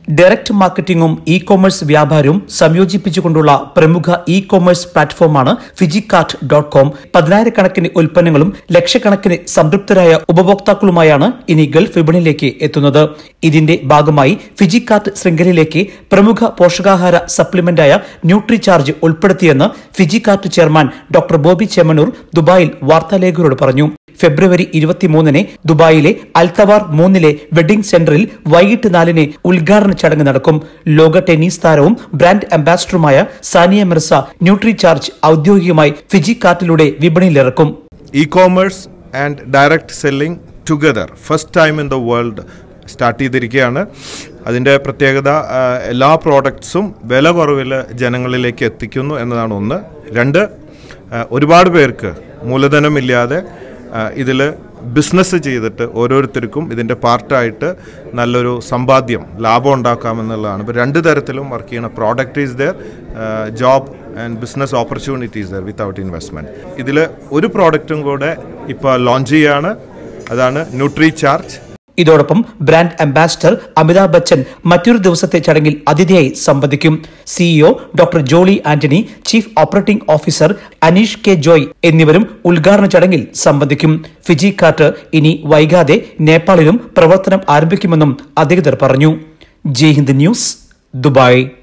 direct മാർക്കറ്റിംഗും E commerce വ്യാപാരവും സംയോജിപ്പിച്ചുകൊണ്ടുള്ള പ്രമുഖ E commerce പ്ലാറ്റ്ഫോമാണ് ഫിജിക്കാർട്ട് ഡോട്ട് കോം പതിനായിരക്കണക്കിന് ഉൽപ്പന്നങ്ങളും ലക്ഷക്കണക്കിന് സംതൃപ്തരായ ഉപഭോക്താക്കളുമായാണ് ഇനി ഗൾഫ് വിപണിയിലേക്ക് എത്തുന്നത് ഇതിന്റെ ഭാഗമായി ഫിജിക്കാർട്ട് ശൃംഖലയിലേക്ക് പ്രമുഖ പോഷകാഹാര സപ്ലിമെന്റായ ന്യൂട്രി ചാർജ് ഉൾപ്പെടുത്തിയെന്ന് ഫിജിക്കാർട്ട് ചെയർമാൻ ഡോക്ടർ ബോബി ചെമ്മനൂർ ദുബായിൽ വാർത്താലേഖകരോട് പറഞ്ഞു ഫെബ്രുവരി ഇരുപത്തിമൂന്നിന് ദുബായിലെ അൽത്തവാർ മൂന്നിലെ വെഡിംഗ് സെന്ററിൽ വൈകിട്ട് നാലിന് ഉദ്ഘാടന ചടങ്ങ് നടക്കും ലോക ടെന്നീസ് താരവും ബ്രാൻഡ് അംബാസിഡറുമായ സാനിയ മിർസ ന്യൂട്രി ചാർജ് ഔദ്യോഗികമായി ഫിജി കാർട്ടിലൂടെ വിപണിയിലിറക്കും e-commerce and direct selling together first time in the world start ചെയ്തിരിക്കുകയാണ് അതിൻ്റെ പ്രത്യേകത ആ, എല്ലാ പ്രോഡക്ട്സും വില കുറവിൽ ജനങ്ങളിലേക്ക് എത്തിക്കുന്നു എന്നതാണ് ഒന്ന് രണ്ട് ആ, ഒരുപാട് പേർക്ക് മൂലധനമില്ലാതെ ഇതിൽ ബിസിനസ് ചെയ്തിട്ട് ഓരോരുത്തർക്കും ഇതിൻ്റെ പാർട്ടായിട്ട് നല്ലൊരു സമ്പാദ്യം ലാഭം ഉണ്ടാക്കാമെന്നുള്ളതാണ് ഇപ്പോൾ രണ്ട് തരത്തിലും വർക്ക് ചെയ്യുന്ന product is there job and business opportunities there without investment ഇതിൽ ഒരു പ്രോഡക്റ്റും കൂടെ ഇപ്പോൾ ലോഞ്ച് ചെയ്യാണ് അതാണ് ന്യൂട്രി ചാർജ് ഇതോടൊപ്പം ബ്രാൻഡ് അംബാസിഡർ അമിതാഭ് ബച്ചൻ മറ്റൊരു ദിവസത്തെ ചടങ്ങിൽ അതിഥിയായി സംബന്ധിക്കും CEO doctor Jolly Antony chief operating officer Aneesh K Joy എന്നിവരും ഉദ്ഘാടന ചടങ്ങിൽ സംബന്ധിക്കും ഫിജി കാർട്ട് ഇനി വൈകാതെ നേപ്പാളിലും പ്രവർത്തനം ആരംഭിക്കുമെന്നും അധികൃതർ പറഞ്ഞു ജയ് ഹിന്ദ് ന്യൂസ് ദുബായ്